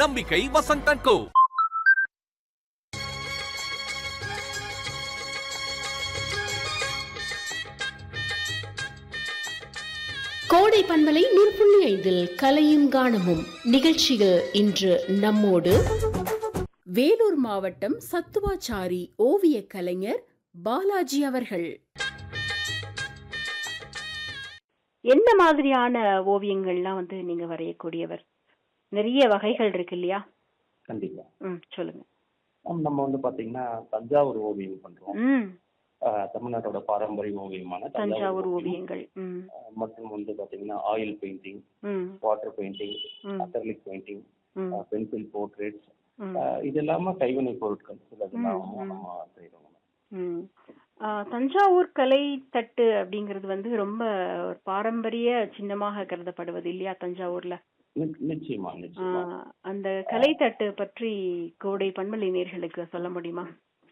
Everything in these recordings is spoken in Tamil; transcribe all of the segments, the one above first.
நம்பிக்கை வசந்தன் கோ கோடை பண்பலை நூறு புள்ளி ஐந்தில் கலையும் கானமும் நிகழ்ச்சியில் இன்று நம்மோடு வேலூர் மாவட்டம் சத்துவாச்சாரி ஓவிய கலைஞர் பாலாஜி அவர்கள் என்ன மாதிரியான ஓவியங்கள்லாம் வந்து நீங்க வரையக்கூடியவர் நிறைய வகைகள் இருக்கு இல்லையா கண்டிப்பா ம் சொல்லுங்க ஆம், நம்ம வந்து பாத்தீங்கன்னா தஞ்சாவூர் ஓவியம் பண்றோம் ம் ஆஹ் தமிழ்நாட்டோட பாரம்பரிய ஓவியமான தஞ்சாவூர் ஓவியம். ஓவியங்கள் ம் ஆஹ் மற்றும் வந்து பாத்தீங்கன்னா ஆயில் பெயிண்டிங் ம் வாட்டர் பெயிண்டிங் ம் அக்ரலிக் பெயிண்டிங் ம் பென்சில் போர்ட்ரேட்ஸ் ம் இது எல்லாமே கைவினை பொருட்கள் சிலதெல்லாம் ம், ம். நம்ம செய்றோம் ம். ஆ, தஞ்சாவூர் கலை தட்டு அப்படிங்கிறது வந்து ரொம்ப ஒரு பாரம்பரிய சின்னமாக கருதப்படுவது இல்லையா தஞ்சாவூர்ல நி- நிச்சயமா ஆ, நிச்சயமா அந்த கலை தட்டு பற்றி கோடை பண்பலை நேர்களுக்கு சொல்ல முடியுமா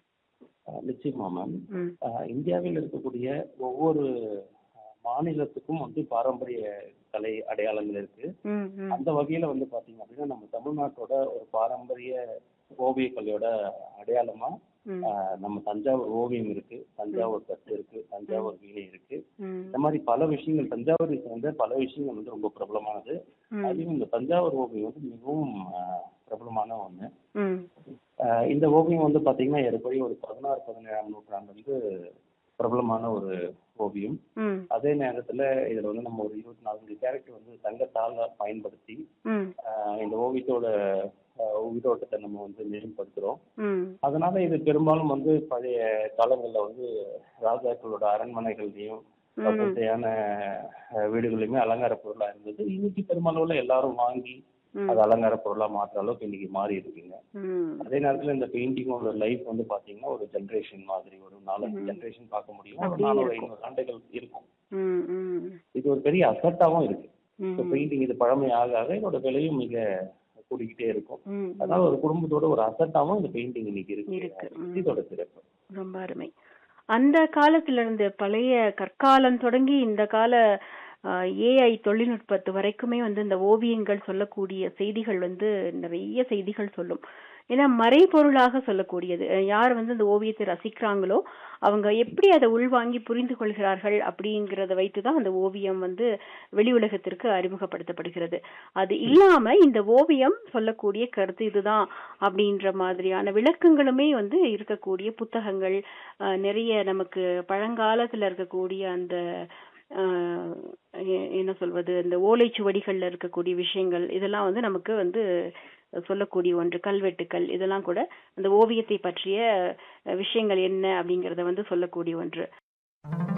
ஆஹ் நிச்சயமா மேம் ம் இந்தியாவில் இருக்கக்கூடிய ஒவ்வொரு ஆஹ், மாநிலத்துக்கும் வந்து பாரம்பரிய கலை அடையாளங்கள் இருக்கு ம் ம் அந்த வகையில வந்து பாத்தீங்க அப்படின்னா நம்ம தமிழ்நாட்டோட ஒரு பாரம்பரிய ஓவிய கலையோட அடையாளமா ம் ஆஹ், நம்ம தஞ்சாவூர் ஓவியம் இருக்கு தஞ்சாவூர் தட்டு இருக்கு தஞ்சாவூர் வீணை இருக்கு ம் இந்த மாதிரி பல விஷயங்கள் தஞ்சாவூரை சேர்ந்த பல விஷயங்கள் வந்து ரொம்ப பிரபலமானது ம் அதுவும் இந்த தஞ்சாவூர் ஓவியம் வந்து மிகவும் ஆஹ், பிரபலமான ஒண்ணு ம் ஆஹ், இந்த ஓவியம் வந்து பாத்தீங்கன்னா ஏறக்குறைய ஒரு பதினாறு பதினேழாம் நூற்றாண்டு வந்து பிரபலமான ஒரு ஓவியம் ம் அதே நேரத்துல இதுல வந்து நம்ம ஒரு இருபத்தி நாலு கேரக்டர் வந்து தங்கத்தால பயன்படுத்தி ம் ஆஹ், இந்த ஓவியத்தோட ஆஹ், உயிரோட்டத்தை நம்ம வந்து மேம்படுத்துறோம் ம் அதனால இது பெரும்பாலும் வந்து பழைய காலங்கள்ல வந்து ராஜாக்களோட அரண்மனைகள்லயும் ம் வசதியான அஹ், வீடுகள்லயுமே அலங்கார பொருளா இருந்தது இன்னைக்கு பெரும்பாலும் எல்லாரும் வாங்கி ம் அது அலங்கார பொருளா மாற்ற அளவுக்கு இன்னைக்கு மாறி இருக்குங்க ம் அதே நேரத்துல இந்த பெயிண்டிங்கோட லைஃப் வந்து பாத்தீங்கன்னா ஒரு ஜென்ரேஷன் மாதிரி ஒரு நாலஞ்சு ம். ஜென்ரேஷன் பார்க்க முடியும் ஒரு அப்படியே நானூறு இருக்கும். ஐநூறு ஆண்டுகள் இருக்கும் ம் ம் இது ஒரு பெரிய அசட்டாவும் இருக்கு இப்போ ம் பெயிண்டிங் இது பழமை ஆக ஆக இதோட விலையும் மிக கூடிக்கிட்டே இருக்கும் ம் அதனால ஒரு குடும்பத்தோட ஒரு அசட்டாவும் இந்த பெயிண்டிங் இன்னைக்கு இருக்கு. இருக்கு ம். இதோட சிறப்பு ரொம்ப அருமை அந்த காலத்துல இருந்து பழைய கற்காலம் தொடங்கி இந்த கால ஏஐ தொழில்நுட்பத்து வரைக்குமே வந்து இந்த ஓவியங்கள் சொல்லக்கூடிய செய்திகள் வந்து நிறைய செய்திகள் சொல்லும் ஏன்னா மறைபொருளாக சொல்லக்கூடியது அஹ் யார் வந்து இந்த ஓவியத்தை ரசிக்கிறாங்களோ அவங்க எப்படி அதை உள்வாங்கி புரிந்து கொள்கிறார்கள் அப்படிங்கிறத வைத்துதான் அந்த ஓவியம் வந்து வெளி உலகத்திற்கு அறிமுகப்படுத்தப்படுகிறது அது இல்லாம இந்த ஓவியம் சொல்லக்கூடிய கருத்து இதுதான் அப்படின்ற மாதிரியான விளக்கங்களுமே வந்து இருக்கக்கூடிய புத்தகங்கள் அஹ், நிறைய நமக்கு பழங்காலத்துல இருக்கக்கூடிய அந்த அஹ், எ- என்ன சொல்வது இந்த ஓலைச்சுவடிகள்ல இருக்கக்கூடிய விஷயங்கள் இதெல்லாம் வந்து நமக்கு வந்து சொல்லக்கூடிய ஒன்று கல்வெட்டுக்கள் இதெல்லாம் கூட அந்த ஓவியத்தை பற்றிய அஹ், விஷயங்கள் என்ன அப்படிங்கறத வந்து சொல்லக்கூடிய ஒன்று